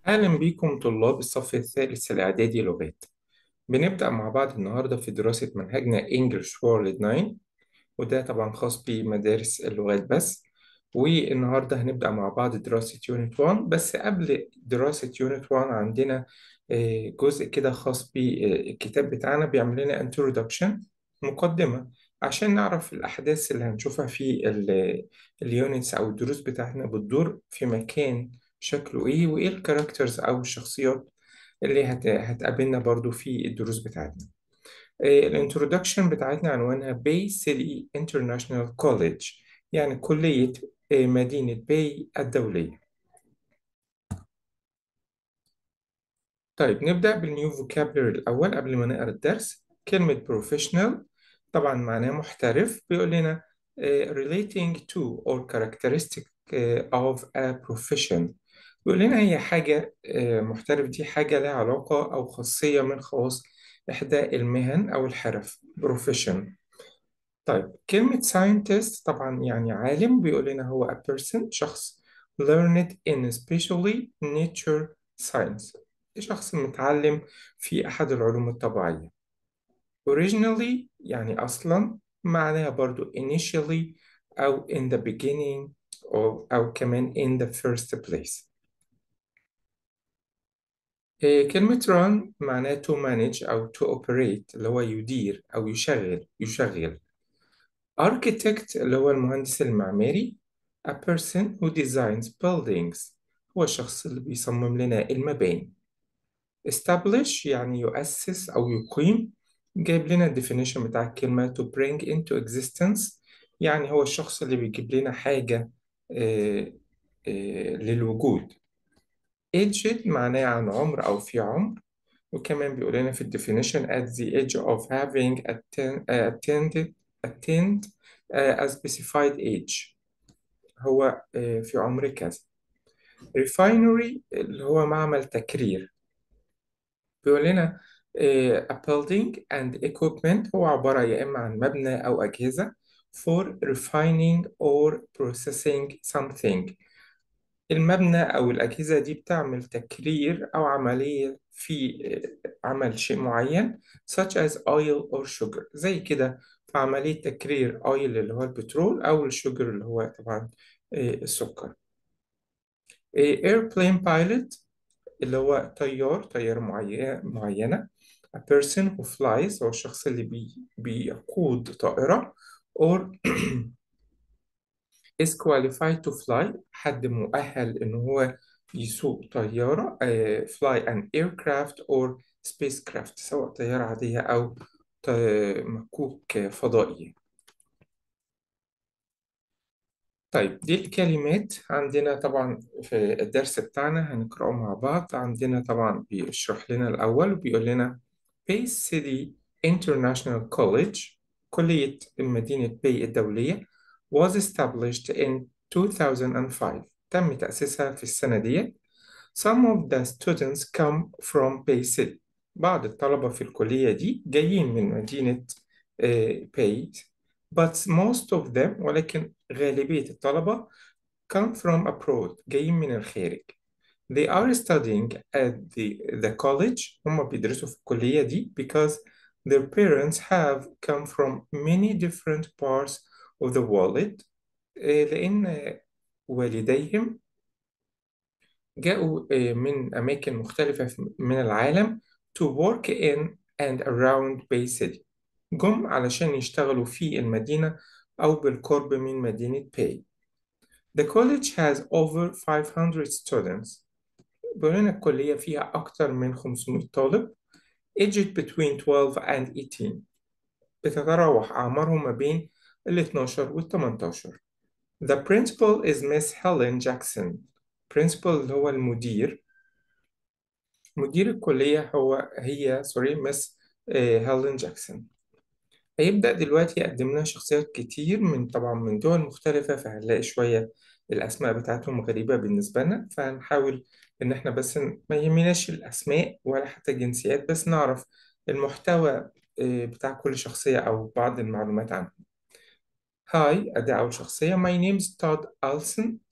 أهلا بكم طلاب الصف الثالث الإعدادي لغات بنبدأ مع بعض النهاردة في دراسة منهجنا English World 9 وده طبعا خاص بمدارس اللغات بس والنهاردة هنبدأ مع بعض دراسة يونت 1 بس قبل دراسة يونت 1 عندنا آه، جزء كده خاص بالكتاب بتاعنا بيعمل لنا introduction مقدمة عشان نعرف الأحداث اللي هنشوفها في اليونتس أو الدروس بتاعتنا بتدور في مكان شكله إيه وإيه الكاركترز أو الشخصيات اللي هت... هتقابلنا برضو في الدروس بتاعتنا الانترودكشن بتاعتنا عنوانها باي سيتي انترناشونال كوليدج يعني كلية آه، مدينة باي الدولية طيب نبدأ بالنيو فوكابلري الأول قبل ما نقرأ الدرس كلمة professional طبعا معناه محترف بيقول لنا آه، relating to or characteristic آه، of a profession بيقول لنا هي حاجة آه، محترف دي حاجة لها علاقة أو خاصية من خواص إحدى المهن أو الحرف profession طيب كلمة scientist طبعا يعني عالم بيقول لنا هو a person شخص learned in especially nature science شخص متعلم في أحد العلوم الطبيعية originally يعني أصلا معناها برضو initially أو in the beginning أو, أو كمان in the first place إيه، كلمة run معناها to manage أو to operate اللي هو يدير أو يشغل يشغل architect اللي هو المهندس المعماري a person who designs buildings هو الشخص اللي بيصمم لنا المباني establish يعني يؤسس أو يقيم جايب لنا الديفينيشن بتاع الكلمة to bring into existence يعني هو الشخص اللي بيجيب لنا حاجة آه، آه، للوجود aged معناه عن عمر أو في عمر وكمان بيقول لنا في الديفينيشن at the age of having atten- uh, attended attained uh, a specified age هو آه، في عمر كذا refinery اللي هو معمل تكرير بيقول لنا آه، a building and equipment هو عبارة يا إما عن مبنى أو أجهزة for refining or processing something المبنى أو الأجهزة دي بتعمل تكرير أو عملية في آه، عمل شيء معين such as oil or sugar زي كده في عملية تكرير oil اللي هو البترول أو الشوجر اللي هو طبعا آه، السكر آه، airplane pilot اللي هو طيار طيارة معينة معينة a person who flies هو الشخص اللي بي بيقود طائرة or is qualified to fly حد مؤهل إن هو يسوق طيارة آه، fly an aircraft or spacecraft سواء طيارة عادية أو ط- مكوك فضائي طيب دي الكلمات عندنا طبعا في الدرس بتاعنا هنقرأه مع بعض عندنا طبعا بيشرح لنا الأول وبيقول لنا Bay City International College كلية مدينة باي الدولية was established in 2005 تم تأسيسها في السنة دي Some of the students come from Bay City بعض الطلبة في الكلية دي جايين من مدينة آه، باي but most of them ولكن غالبية الطلبة come from abroad جايين من الخارج They are studying at the, the college هم بيدرسوا في الكلية دي because their parents have come from many different parts of the world آه، لأن والديهم جاءوا آه، من أماكن مختلفة في- من العالم to work in and around Bay City جم علشان يشتغلوا في المدينة أو بالقرب من مدينة باي The college has over 500 students بيقول لنا الكلية فيها أكتر من 500 طالب aged between 12 and 18 بتتراوح أعمارهم ما بين ال 12 وال 18 The principal is Miss Helen Jackson principal اللي هو المدير مدير الكلية هو هي سوري مس هيلين جاكسون هيبدأ دلوقتي يقدم لنا شخصيات كتير من طبعا من دول مختلفة فهنلاقي شوية الأسماء بتاعتهم غريبة بالنسبة لنا فهنحاول إن إحنا بس ن- ما يهمناش الأسماء ولا حتى الجنسيات بس نعرف المحتوى آه، بتاع كل شخصية أو بعض المعلومات عنهم هاي أدي أول شخصية My name is Todd Alson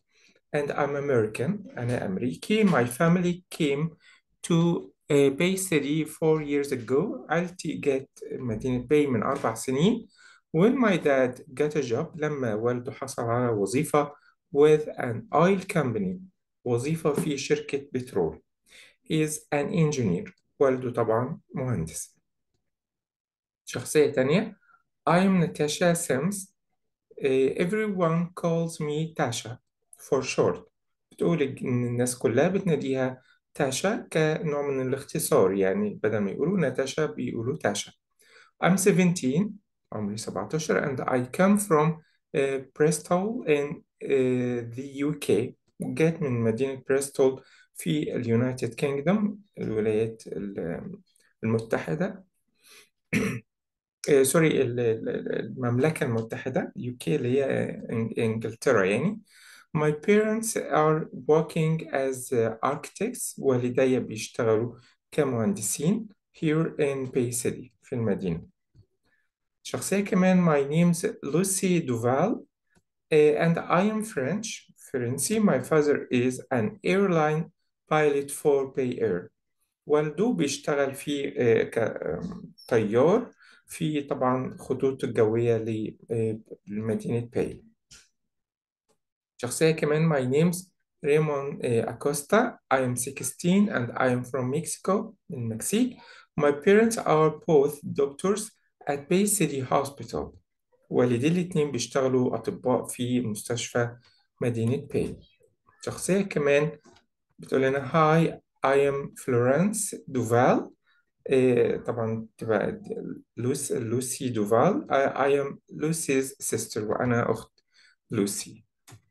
and I'm American أنا أمريكي my family came to uh, Bay City four years ago عائلتي جت مدينة باي من أربع سنين when my dad got a job لما والده حصل على وظيفة with an oil company وظيفة في شركة بترول he is an engineer والده طبعا مهندس شخصية تانية I'm Natasha Sims Uh, everyone calls me تاشا for short بتقول إن الناس كلها بتناديها تاشا كنوع من الاختصار يعني بدل ما يقولوا ناتاشا بيقولوا تاشا I'm 17 عمري 17 and I come from uh, Bristol in uh, the UK جات من مدينة بريستول في اليونايتد كينجدوم الولايات المتحدة آه، سوري ال- ال- المملكة المتحدة UK اللي هي إن- إنجلترا يعني My parents are working as uh, architects والدي بيشتغلوا كمهندسين here in Bay City في المدينة شخصية كمان My name's Lucy Duval uh, and I am French فرنسي My father is an airline pilot for Bay Air والده بيشتغل في آه، كطيار في طبعا خطوط الجوية ل- آه، لمدينة باي شخصية كمان my name's Raymond آه، Acosta I am 16 and I am from Mexico من المكسيك my parents are both doctors at Bay City Hospital والدي الاتنين بيشتغلوا أطباء في مستشفى مدينة باي شخصية كمان بتقول لنا Hi I am Florence Duval إيه طبعا تبقى لوس لوسي دوفال I, I am Lucy's sister وأنا أخت لوسي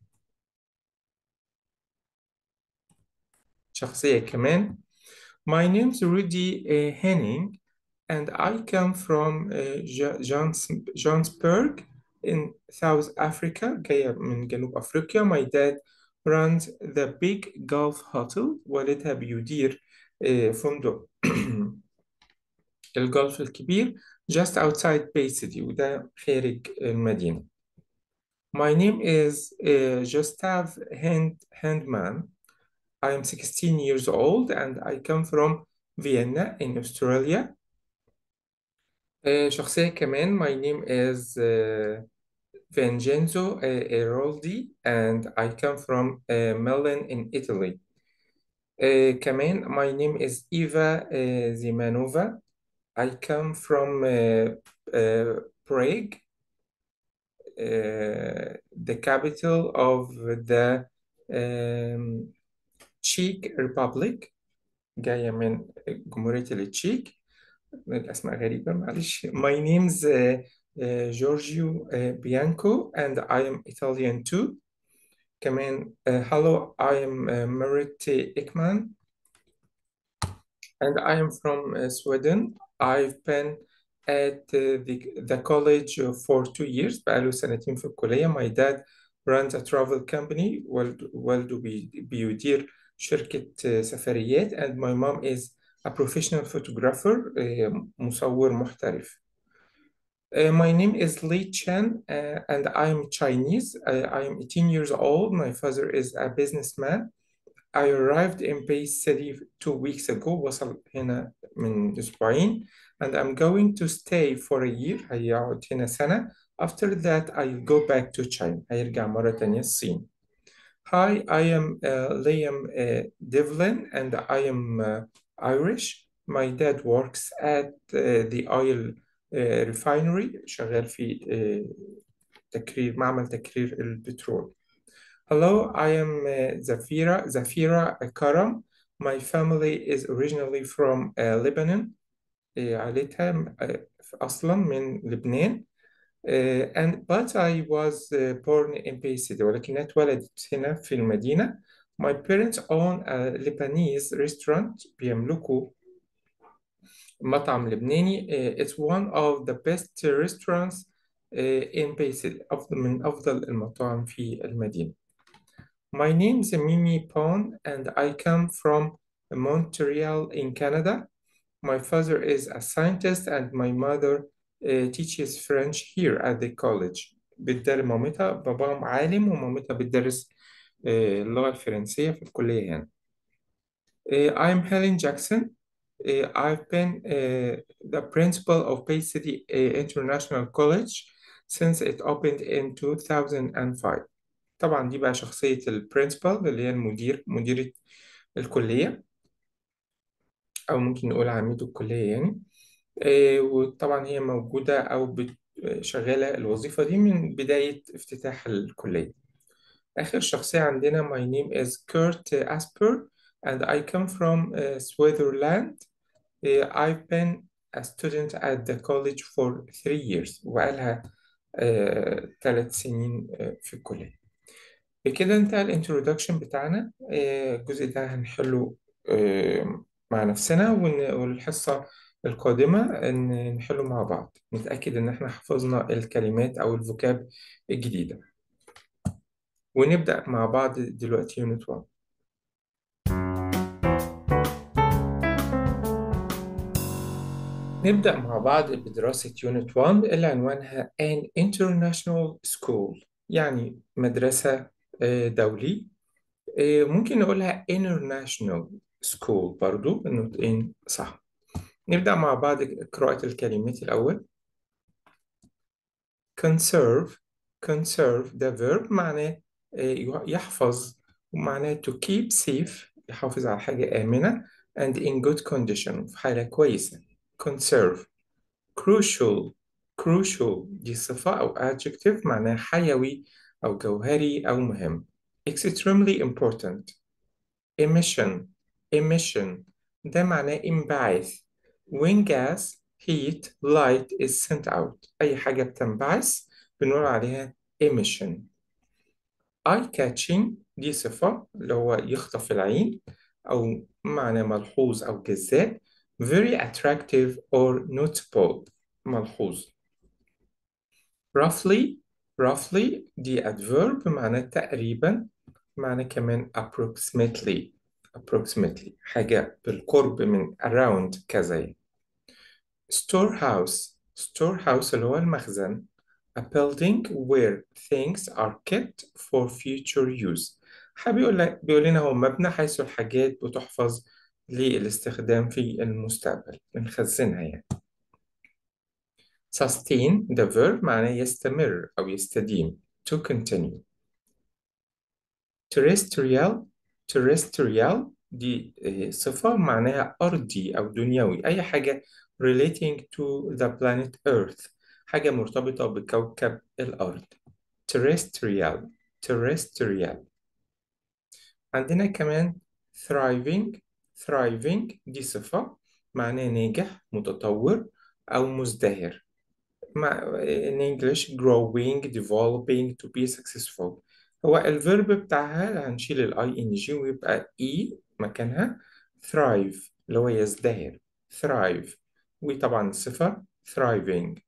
شخصية كمان My name's Rudy uh, Henning and I come from uh, Jo- Johns Johannesburg in South Africa جاية من جنوب أفريقيا My dad runs the big Gulf Hotel والدها بيدير uh, فندق الجولف الكبير just outside Bay City وده خارج المدينة My name is uh, Gustav Hand Handman I am 16 years old and I come from Vienna in Australia uh, شخصية كمان My name is uh, Vincenzo uh, Eroldi and I come from uh, Milan in Italy uh, كمان My name is Eva uh, Zimanova I come from uh, uh, Prague, uh, the capital of the um, Czech Republic جاية من جمهورية التشيك الأسماء غريبة معلش My name's uh, uh, Giorgio uh, Bianco and I am Italian too كمان uh, Hello I am uh, Merit Ekman and I am from uh, Sweden. I've been at uh, the, the college for two years بقاله سنتين في الكلية. My dad runs a travel company. والد- والده بي- بيدير شركة uh, سفريات and my mom is a professional photographer uh, مصور محترف. Uh, my name is Li Chen uh, and I'm Chinese. I, I'm 18 years old. My father is a businessman. I arrived in Bay City two weeks ago وصل هنا من أسبوعين and I'm going to stay for a year هيقعد هنا سنة after that I'll go back to China هيرجع مرة تانية الصين Hi I am uh, Liam uh, Devlin and I am uh, Irish my dad works at uh, the oil uh, refinery شغال في uh, تكرير معمل تكرير البترول Hello, I am uh, Zafira, Zafira Karam. My family is originally from uh, Lebanon. uh, عائلتها uh, أصلا من لبنان. Uh, and but I was uh, born in Bay City ولكنها اتولدت هنا في المدينة. My parents own a Lebanese restaurant بيملكوا مطعم لبناني. Uh, it's one of the best restaurants uh, in Bay City. أفضل من أفضل المطاعم في المدينة. My name is Mimi Pon and I come from Montreal in Canada. My father is a scientist and my mother uh, teaches French here at the college. بتدرس مامتها باباهم عالم ومامتها بتدرس آه، اللغة الفرنسية في الكلية هنا آه، I'm Helen Jackson Uh, I've been uh, the principal of Bay City uh, International College since it opened in 2005 طبعا دي بقى شخصية البرنسبال اللي هي المدير مديرة الكلية أو ممكن نقول عميد الكلية يعني آه، وطبعا هي موجودة أو بت- شغالة الوظيفة دي من بداية افتتاح الكلية آخر شخصية عندنا My name is Kurt Asper and I come from uh, Switzerland Uh, I've been a student at the college for three years وقالها uh, ثلاث سنين uh, في الكلية بكده انتهى الانترودكشن بتاعنا uh, الجزء ده هنحله uh, مع نفسنا ون- والحصة القادمة إن نحله مع بعض نتأكد إن احنا حفظنا الكلمات أو الفوكاب الجديدة ونبدأ مع بعض دلوقتي يونت 1 نبدأ مع بعض بدراسة يونت 1 اللي عنوانها An International School يعني مدرسة آه، دولي آه، ممكن نقولها International School برضو النطقين صح نبدأ مع بعض قراءة الكلمات الأول Conserve Conserve ده verb معناه آه، يحفظ ومعناه to keep safe يحافظ على حاجة آمنة and in good condition في حالة كويسة Conserve crucial crucial دي صفة أو adjective معناه حيوي أو جوهري أو مهم extremely important emission emission ده معناه انبعاث when gas heat light is sent out أي حاجة بتنبعث بنقول عليها emission eye catching دي صفة اللي هو يخطف العين أو معنى ملحوظ أو جذاب very attractive or notable ملحوظ roughly roughly دي adverb معناه تقريبا معنى كمان approximately approximately حاجة بالقرب من around كذا يعني. storehouse storehouse اللي هو المخزن a building where things are kept for future use حابب يقول لك بيقول لنا هو مبنى حيث الحاجات بتحفظ للاستخدام في المستقبل بنخزنها يعني sustain the verb معناه يستمر أو يستديم to continue terrestrial terrestrial دي آه، صفة معناها أرضي أو دنيوي أي حاجة relating to the planet Earth حاجة مرتبطة بكوكب الأرض terrestrial terrestrial عندنا كمان thriving thriving دي صفة معناها ناجح متطور أو مزدهر مع in English growing developing to be successful هو الفيرب بتاعها هنشيل الاي ان جي ويبقى اي مكانها thrive اللي هو يزدهر thrive وطبعا الصفة thriving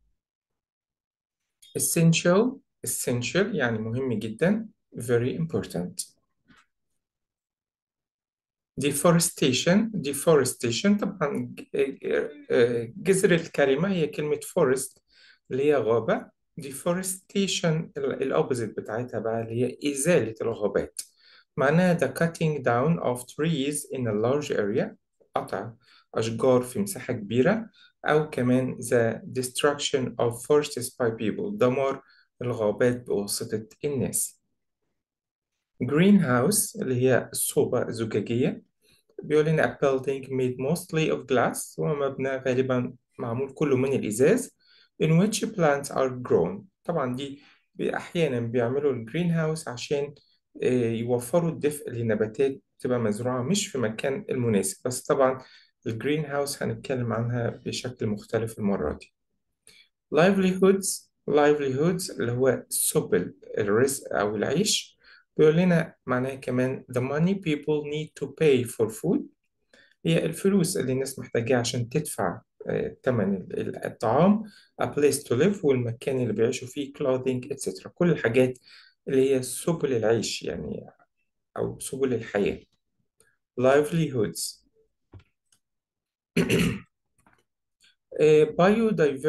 essential essential يعني مهم جدا very important deforestation deforestation طبعا ج- جذر الكلمة هي كلمة forest اللي هي غابة deforestation الأوبزيت بتاعتها بقى اللي هي إزالة الغابات معناها the cutting down of trees in a large area قطع أشجار في مساحة كبيرة أو كمان the destruction of forests by people دمار الغابات بواسطة الناس green house اللي هي الصوبة الزجاجية بيقول لنا a building made mostly of glass هو مبنى غالبا معمول كله من الإزاز in which plants are grown طبعا دي بي- أحيانا بيعملوا الجرين هاوس عشان آه، يوفروا الدفء لنباتات تبقى مزروعة مش في مكان المناسب بس طبعا الجرين هاوس هنتكلم عنها بشكل مختلف المرة دي livelihoods livelihoods اللي هو سبل الرزق أو العيش بيقول لنا معناها كمان the money people need to pay for food هي الفلوس اللي الناس محتاجاها عشان تدفع آه، ثمن ال- ال- الطعام a place to live والمكان اللي بيعيشوا فيه clothing etc كل الحاجات اللي هي سبل العيش يعني أو سبل الحياة livelihoods آه،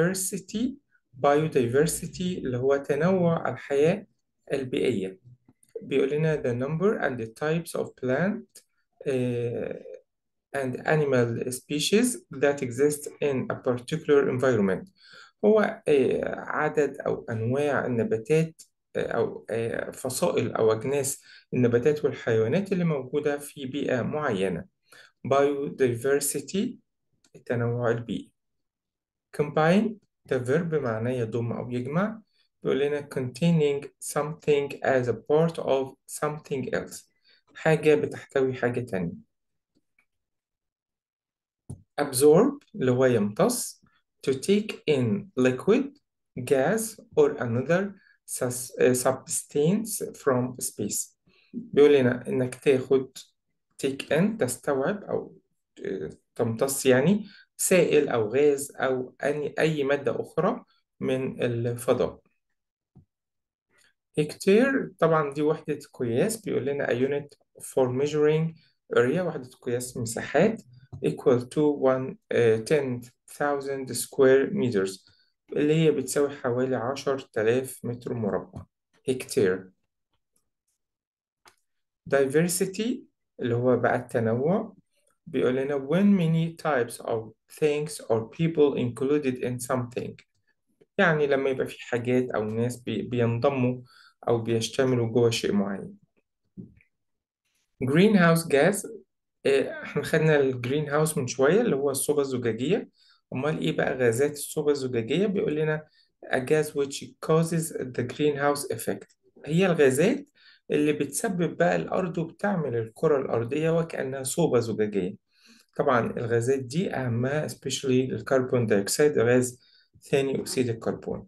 biodiversity biodiversity اللي هو تنوع الحياة البيئية بيقول لنا the number and the types of plant uh, and animal species that exist in a particular environment هو آه، عدد أو أنواع النباتات آه، أو آه، فصائل أو أجناس النباتات والحيوانات اللي موجودة في بيئة معينة biodiversity التنوع البيئي combine ده verb معناه يضم أو يجمع بيقول لنا containing something as a part of something else حاجة بتحتوي حاجة تانية absorb اللي هو يمتص to take in liquid gas or another sus- uh, substance from space بيقول لنا إنك تاخد take in تستوعب أو آه، تمتص يعني سائل أو غاز أو أي أي مادة أخرى من الفضاء هكتير طبعا دي وحدة قياس بيقول لنا a unit for measuring area وحدة قياس مساحات equal to one, uh, 10,000 square meters اللي هي بتساوي حوالي 10,000 متر مربع هكتير diversity اللي هو بقى التنوع بيقول لنا when many types of things or people included in something يعني لما يبقى في حاجات أو ناس بي بينضموا أو بيشتملوا جوه شيء معين green house gas إيه، احنا خدنا الجرين هاوس من شوية اللي هو الصوبة الزجاجية أمال إيه بقى غازات الصوبة الزجاجية بيقول لنا a gas which causes the greenhouse effect هي الغازات اللي بتسبب بقى الأرض وبتعمل الكرة الأرضية وكأنها صوبة زجاجية طبعا الغازات دي أهمها especially الكربون دايوكسيد غاز ثاني أكسيد الكربون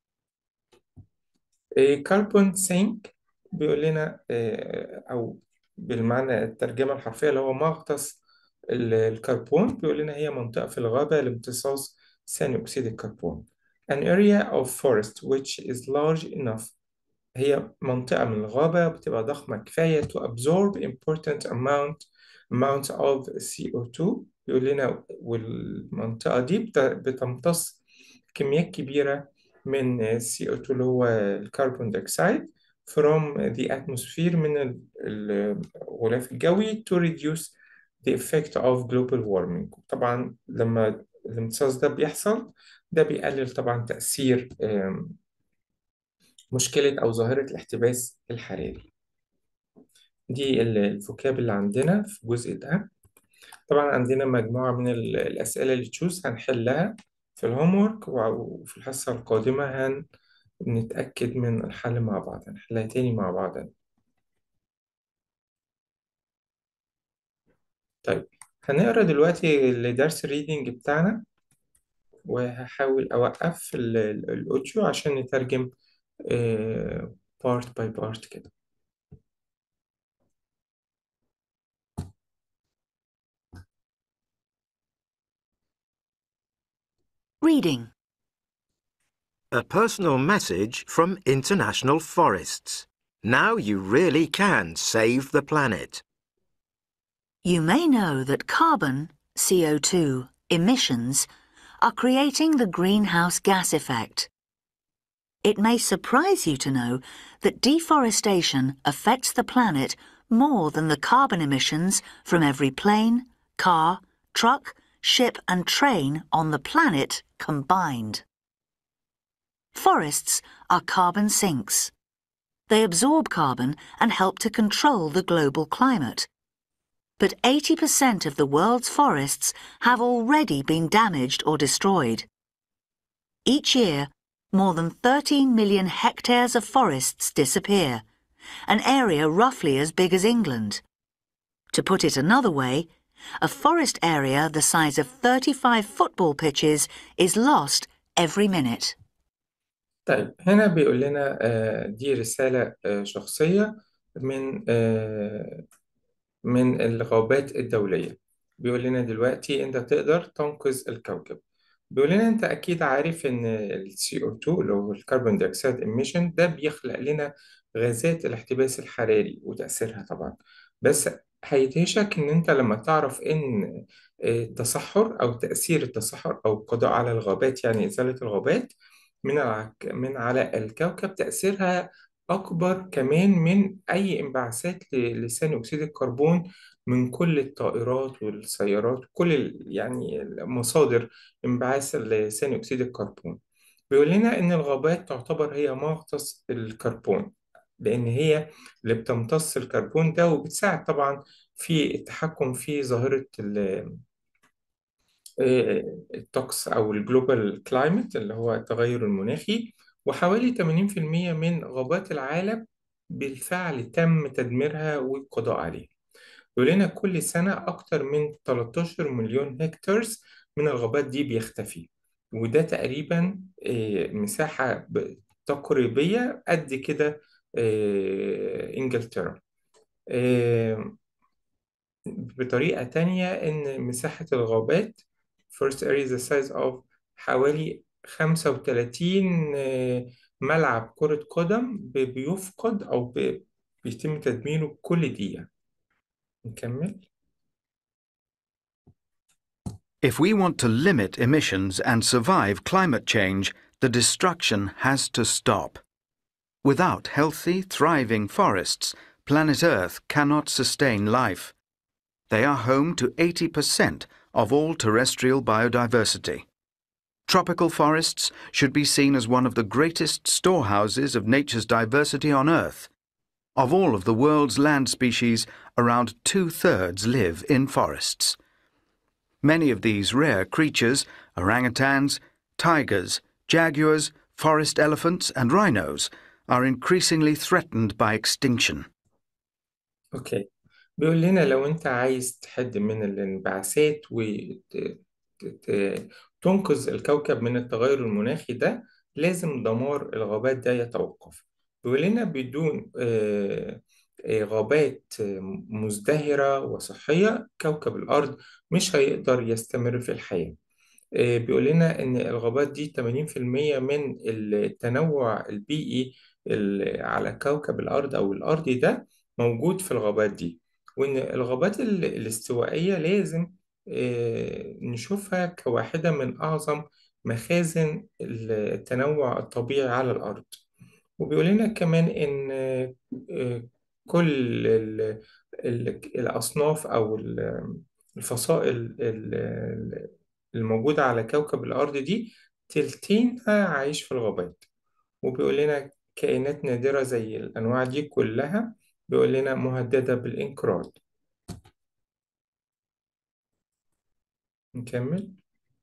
كربون سينك بيقول لنا آه، أو بالمعنى الترجمة الحرفية اللي هو مغطس ال- الكربون بيقول لنا هي منطقة في الغابة لامتصاص ثاني أكسيد الكربون An area of forest which is large enough هي منطقة من الغابة بتبقى ضخمة كفاية to absorb important amount amount of CO2 بيقول لنا والمنطقة دي بت- بتمتص كميات كبيرة من CO2 اللي هو الكربون دايوكسيد from the atmosphere من ال- الغلاف الجوي to reduce the effect of global warming طبعا لما الامتصاص ده بيحصل ده بيقلل طبعا تأثير آم، مشكلة أو ظاهرة الاحتباس الحراري دي ال- الفوكاب اللي عندنا في الجزء ده طبعا عندنا مجموعة من ال- الأسئلة اللي تشوز هنحلها في الهومورك وفي الحصة القادمة هنتأكد من الحل مع بعض هنحلها تاني مع بعض طيب هنقرا دلوقتي الدرس الريدنج بتاعنا وهحاول أوقف ال- ال- الأوديو عشان نترجم بارت باي بارت كده Reading. A personal message from International Forests. Now you really can save the planet. You may know that carbon, CO2, emissions are creating the greenhouse gas effect. It may surprise you to know that deforestation affects the planet more than the carbon emissions from every plane, car, truck, ship, and train on the planet combined. Forests are carbon sinks. They absorb carbon and help to control the global climate. But 80% of the world's forests have already been damaged or destroyed. Each year, more than 13 million hectares of forests disappear, an area roughly as big as England. To put it another way, a forest area the size of 35 football pitches is lost every minute. طيب هنا بيقول لنا آه، دي رسالة آه، شخصية من آه، من الغابات الدولية بيقول لنا دلوقتي أنت تقدر تنقذ الكوكب بيقول لنا أنت أكيد عارف إن ال CO2 اللي هو الكربون دايوكسيد emission ده بيخلق لنا غازات الاحتباس الحراري وتأثيرها طبعا بس هيدهشك إن أنت لما تعرف إن التصحر أو تأثير التصحر أو القضاء على الغابات يعني إزالة الغابات من الع- من على الكوكب تأثيرها أكبر كمان من أي انبعاثات ل- لثاني أكسيد الكربون من كل الطائرات والسيارات كل ال- يعني مصادر انبعاث لثاني أكسيد الكربون بيقول لنا إن الغابات تعتبر هي مغطس الكربون لأن هي اللي بتمتص الكربون ده وبتساعد طبعا في التحكم في ظاهرة ال- آه، الطقس أو الجلوبال كلايمت اللي هو التغير المناخي وحوالي 80% من غابات العالم بالفعل تم تدميرها والقضاء عليها يقول لنا كل سنة أكتر من 13 مليون هكتار من الغابات دي بيختفي وده تقريبا آه، مساحة ب- تقريبية قد كده آه، إنجلترا آه، بطريقة تانية إن مساحة الغابات first area the size of حوالي 35 آه، ملعب كرة قدم ب- بيفقد أو ب- بيتم تدميره كل دقيقة نكمل If we want to limit emissions and survive climate change, the destruction has to stop. Without healthy, thriving forests, planet Earth cannot sustain life. They are home to 80% of all terrestrial biodiversity. Tropical forests should be seen as one of the greatest storehouses of nature's diversity on Earth. Of all of the world's land species, around two thirds live in forests. Many of these rare creatures, orangutans, tigers, jaguars, forest elephants, and rhinos, are increasingly threatened by extinction. أوكي بيقول لنا لو أنت عايز تحد من الانبعاثات وتنقذ الكوكب من التغير المناخي ده لازم دمار الغابات ده يتوقف بيقول لنا بدون آه، آه، غابات آه، مزدهرة وصحية كوكب الأرض مش هيقدر يستمر في الحياة آه، بيقول لنا إن الغابات دي 80% من التنوع البيئي ال- على كوكب الأرض أو الأرضي ده موجود في الغابات دي وإن الغابات ال- الاستوائية لازم آه، نشوفها كواحدة من أعظم مخازن التنوع الطبيعي على الأرض وبيقول لنا كمان إن آه، كل ال- ال- الأصناف أو ال- الفصائل ال- الموجودة على كوكب الأرض دي تلتينها عايش في الغابات وبيقول لنا كائنات نادرة زي الأنواع دي كلها بيقول لنا مهددة بالانقراض نكمل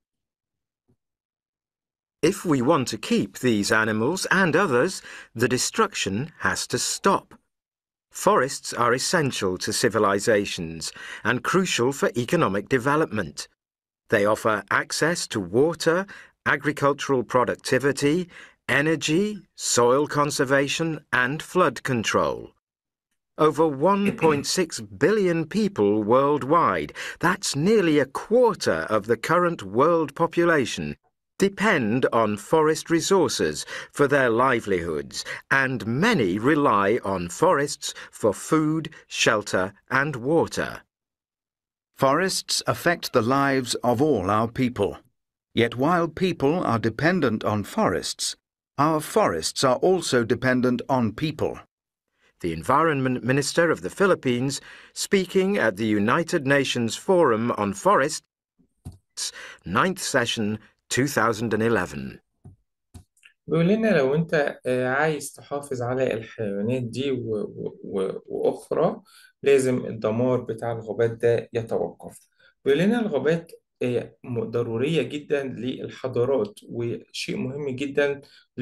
If we want to keep these animals and others, the destruction has to stop. Forests are essential to civilizations and crucial for economic development. They offer access to water, agricultural productivity, energy, soil conservation, and flood control. Over 1.6 billion people worldwide, that's nearly a quarter of the current world population, depend on forest resources for their livelihoods, and many rely on forests for food, shelter, and water. Forests affect the lives of all our people. Yet while people are dependent on forests, our forests are also dependent on people. The Environment Minister of the Philippines, speaking at the United Nations Forum on Forests, 9th session 2011. بيقول لنا لو أنت آه، عايز تحافظ على الحيوانات دي و... و... و... وأخرى لازم الدمار بتاع الغابات ده يتوقف بيقول لنا الغابات آه، م- ضرورية جدا للحضارات وشيء مهم جدا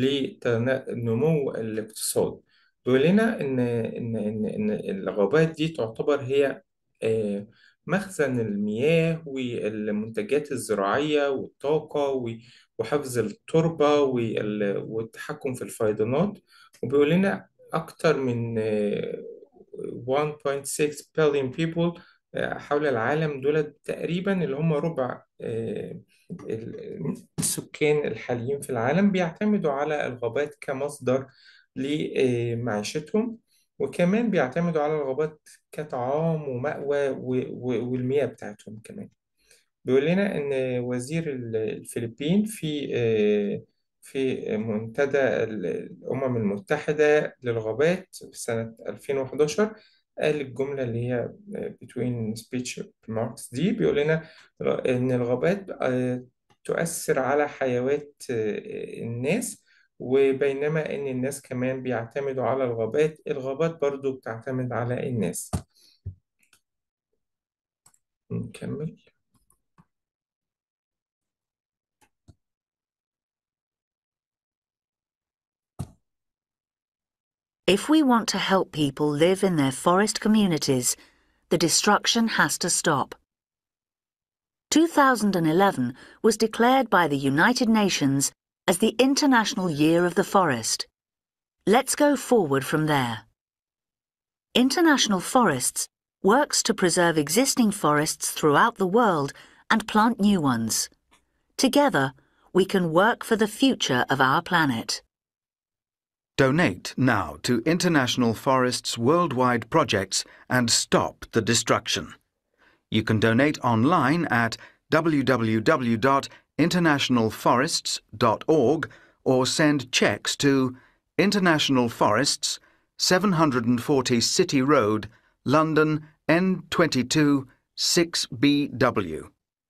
لنمو الاقتصاد بيقول لنا إن إن إن إن الغابات دي تعتبر هي آه، مخزن المياه والمنتجات الزراعية والطاقة و- وحفظ التربة وال- والتحكم في الفيضانات وبيقول لنا أكتر من آه، 1.6 billion people آه، حول العالم دول تقريبا اللي هم ربع آه، ال- السكان الحاليين في العالم بيعتمدوا على الغابات كمصدر لمعيشتهم وكمان بيعتمدوا على الغابات كطعام ومأوى و- و- والمياه بتاعتهم كمان بيقول لنا إن وزير ال- الفلبين في آه، في منتدى الأمم المتحدة للغابات في سنة 2011 قال الجملة اللي هي between speech remarks دي بيقول لنا إن الغابات تؤثر على حيوات الناس وبينما إن الناس كمان بيعتمدوا على الغابات الغابات برضو بتعتمد على الناس نكمل If we want to help people live in their forest communities, the destruction has to stop. 2011 was declared by the United Nations as the International Year of the Forest. Let's go forward from there. International Forests works to preserve existing forests throughout the world and plant new ones. Together, we can work for the future of our planet. Donate now to International Forests worldwide projects and stop the destruction. You can donate online at www.internationalforests.org or send cheques to International Forests, 740 City Road, London N22 6BW.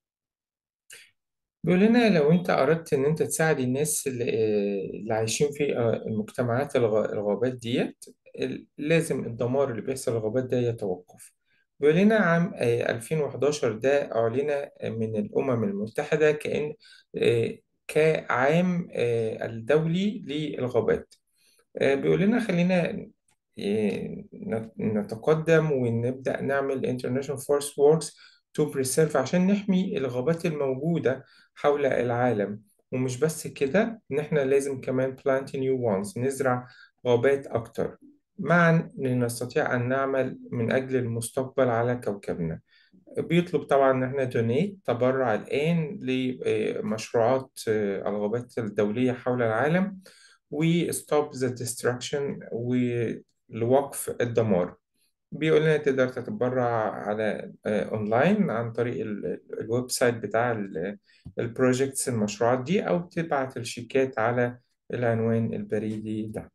بيقول لنا لو انت اردت ان انت تساعد الناس اللي, اللي عايشين في المجتمعات الغ- الغابات ديت ال- لازم الدمار اللي بيحصل في الغابات ده يتوقف بيقول لنا عام آه، 2011 ده أعلن من الأمم المتحدة كأن آه، كعام آه، الدولي للغابات آه، بيقول لنا خلينا آه، نت- نتقدم ونبدأ نعمل International Forest Works to Preserve عشان نحمي الغابات الموجودة حول العالم ومش بس كده إن إحنا لازم كمان plant new ones نزرع غابات أكتر معا لنستطيع أن نعمل من أجل المستقبل على كوكبنا بيطلب طبعا إن إحنا دونيت تبرع الآن لمشروعات آه، الغابات الدولية حول العالم و stop the destruction ولوقف الدمار بيقول لنا تقدر تتبرع على آه، اونلاين عن طريق ال- ال- الويب سايت بتاع البروجيكتس المشروعات دي او تبعت الشيكات على العنوان البريدي ده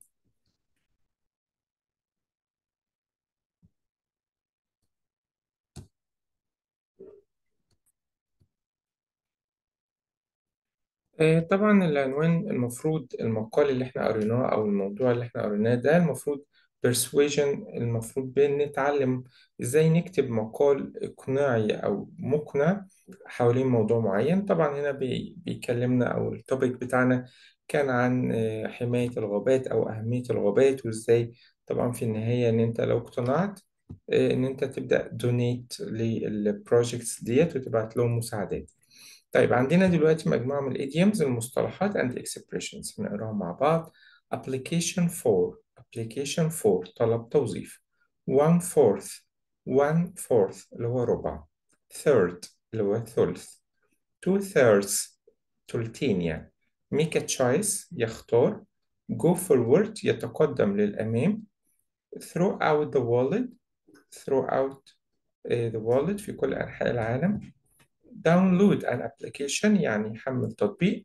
آه، طبعا العنوان المفروض المقال اللي احنا قريناه او الموضوع اللي احنا قريناه ده المفروض persuasion المفروض بنتعلم ازاي نكتب مقال اقناعي او مقنع حوالين موضوع معين طبعا هنا بي- بيكلمنا او التوبيك بتاعنا كان عن آه، حماية الغابات او اهمية الغابات وازاي طبعا في النهاية ان انت لو اقتنعت آه، ان انت تبدأ دونيت للبروجيكتس ديت وتبعت لهم مساعدات طيب عندنا دلوقتي مجموعة من الإيديومز المصطلحات and expressions هنقراهم مع بعض application for application for طلب توظيف one fourth one fourth اللي هو ربع third اللي هو ثلث two thirds تلتين يعني make a choice يختار go forward يتقدم للأمام throw out the wallet throw out uh, the wallet في كل أنحاء العالم download an application يعني يحمل تطبيق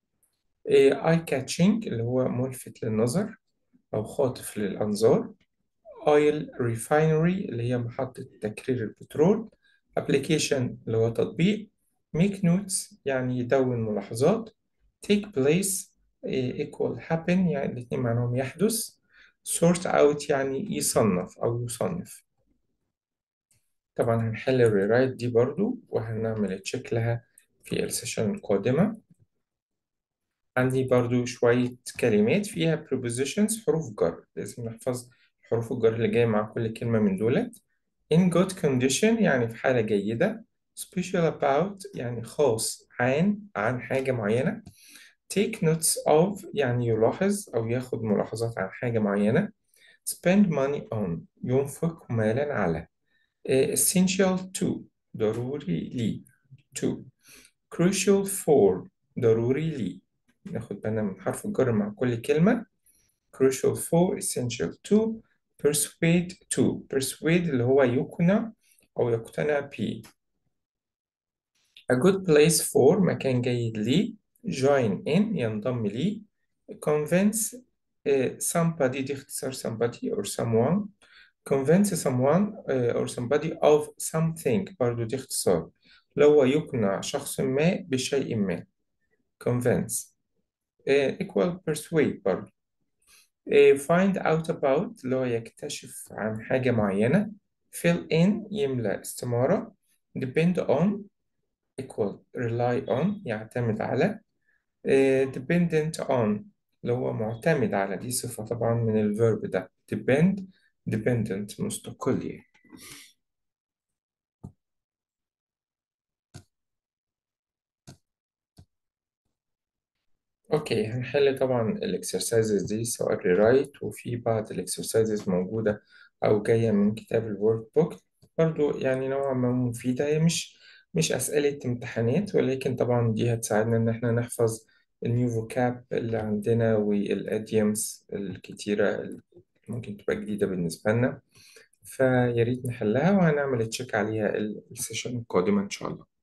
eye catching اللي هو ملفت للنظر أو خاطف للأنظار oil refinery اللي هي محطة تكرير البترول application اللي هو تطبيق make notes يعني يدون ملاحظات take place إيه، equal happen يعني الاتنين معناهم يحدث sort out يعني يصنف أو يصنف طبعا هنحل الريرايت دي برضو وهنعمل تشيك لها في السيشن القادمة عندي برضو شوية كلمات فيها prepositions حروف جر لازم نحفظ حروف الجر اللي جاية مع كل كلمة من دولت in good condition يعني في حالة جيدة special about يعني خاص عن عن حاجة معينة take notes of يعني يلاحظ أو ياخد ملاحظات عن حاجة معينة spend money on ينفق مالا على Eh, essential to ضروري لي to crucial for ضروري لي ناخد بالنا من حرف الجر مع كل كلمة crucial for essential to persuade to persuade اللي هو يقنع أو يقتنع به a good place for مكان جيد لي join in ينضم لي convince uh, somebody دي اختصار somebody or someone convince someone uh, or somebody of something برضو دي اختصار لو هو يقنع شخص ما بشيء ما convince uh, equal persuade برضو uh, find out about اللي هو يكتشف عن حاجة معينة fill in يملأ استمارة depend on equal rely on يعتمد على uh, dependent on اللي هو معتمد على دي صفة طبعا من الفيرب ده depend dependent مستقل يعني اوكي هنحل طبعا الاكسرسايزز دي سواء ريرايت وفي بعض الاكسرسايزز موجودة او جاية من كتاب الورك بوك برضو يعني نوعا ما مفيدة هي مش مش أسئلة امتحانات ولكن طبعا دي هتساعدنا إن احنا نحفظ النيو فوكاب اللي عندنا والاديومز الكتيرة اللي ممكن تبقى جديدة بالنسبة لنا فياريت نحلها وهنعمل تشيك عليها السيشن القادمة إن شاء الله